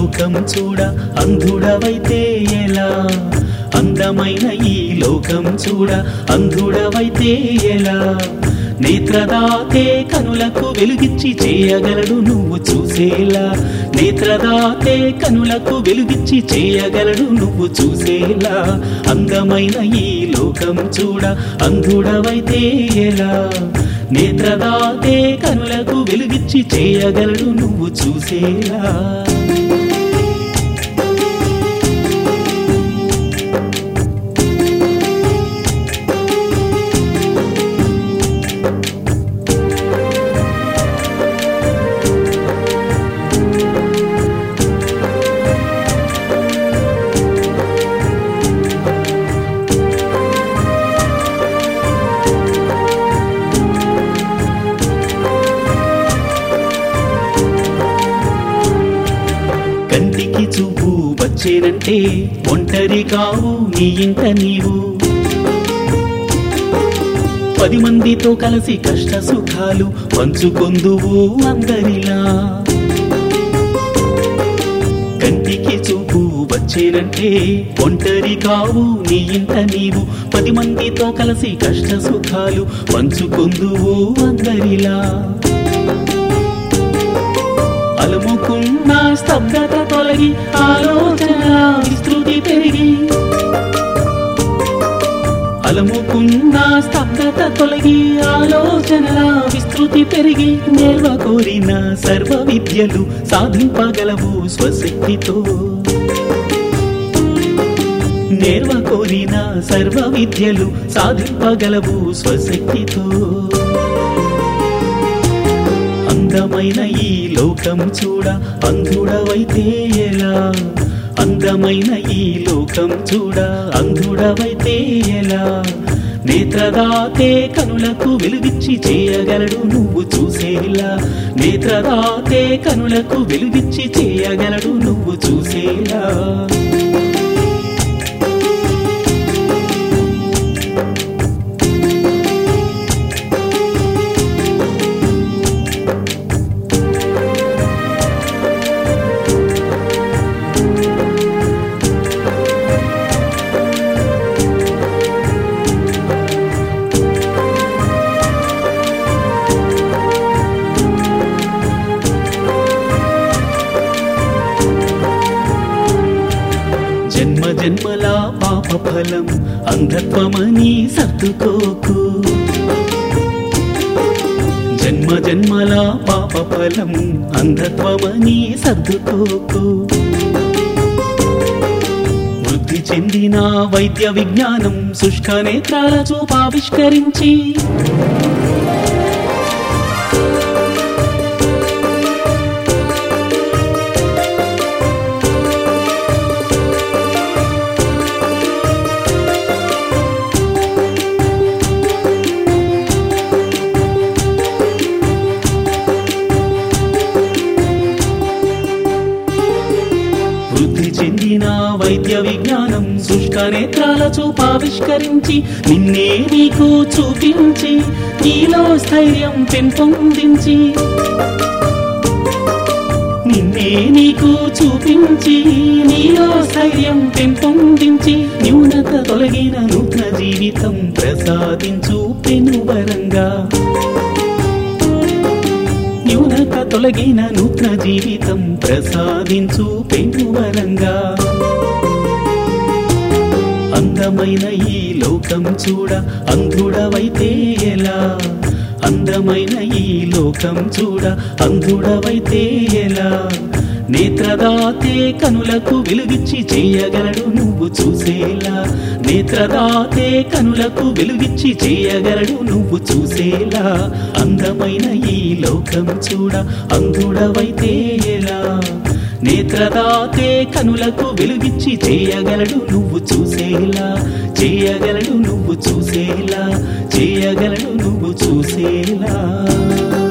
లోకం చూడ అంధుడవైతే ఎలా అందమైన ఈ లోకం చూడ అంధుడవైతే ఎలా నేత్రదాతే కనులకు వెలుగిచ్చి చేయగలడు నువ్వు చూసేలా నేత్రదాతే కనులకు వెలుగిచ్చి చేయగలడు నువ్వు చూసేలా అందమైన ఈ లోకం చూడ అంధుడవైతే ఎలా నేత్రదాతే కనులకు వెలుగిచ్చి చేయగలడు నువ్వు చూసేలా కంటికి చూపు వచ్చేనంటే ఒంటరి కావు నీ ఇంట నీవు పది మందితో కలిసి కష్ట సుఖాలు పంచుకొందువు అందరిలా కంటికి చూపు వచ్చేనంటే ఒంటరి కావు నీ ఇంట నీవు పది మందితో కలిసి కష్ట సుఖాలు పంచుకొందువు అందరిలా అలుముకున్న స్తబ్దత తొలగి ఆలోచన విస్తృతి పెరిగి అలముకున్న స్తబ్దత తొలగి ఆలోచన విస్తృతి పెరిగి నేర్వ కోరిన సర్వ విద్యలు సాధింపగలవు స్వశక్తితో నేర్వ కోరిన సర్వ విద్యలు సాధింపగలవు స్వశక్తితో అందమైన ఈ లోకం చూడ అంధుడవైతే ఎలా అందమైన ఈ లోకం చూడ అంధుడవైతే ఎలా నేత్రదాతే కనులకు వెలుగిచ్చి చేయగలడు నువ్వు చూసేలా నేత్రదాతే కనులకు వెలుగిచ్చి చేయగలడు నువ్వు చూసేలా జన్మ జన్మల పాప ఫలం అంధత్వమని సర్దుకోకు జన్మ జన్మల పాప ఫలం అంధత్వమని సర్దుకోకు వృద్ధి చెందిన వైద్య విజ్ఞానం శుష్క నేత్రాల చూపావిష్కరించి వృద్ధి చెందిన వైద్య విజ్ఞానం శుష్క నేత్రాల చూపావిష్కరించి నిన్నే నీకు చూపించి నీలో స్థైర్యం పెంపొందించి నిన్నే నీకు చూపించి నీలో స్థైర్యం పెంపొందించి న్యూనత తొలగిన నూతన జీవితం ప్రసాదించు పెనువరంగా న్యూనత తొలగిన నూతన జీవితం ప్రసాదించు పెనువరంగా అందమైన ఈ లోకం చూడ అంధుడవైతే ఎలా అందమైన ఈ లోకం చూడ అంధుడవైతే ఎలా నేత్రదాతే కనులకు వెలుగిచ్చి చేయగలడు నువ్వు చూసేలా నేత్రదాతే కనులకు వెలుగిచ్చి చేయగలడు నువ్వు చూసేలా అందమైన ఈ లోకం చూడ అంధుడవైతే ఎలా నేత్రదాతే కనులకు వెలుగిచ్చి చేయగలడు నువ్వు చూసేలా చేయగలడు నువ్వు చూసేలా చేయగలడు నువ్వు చూసేలా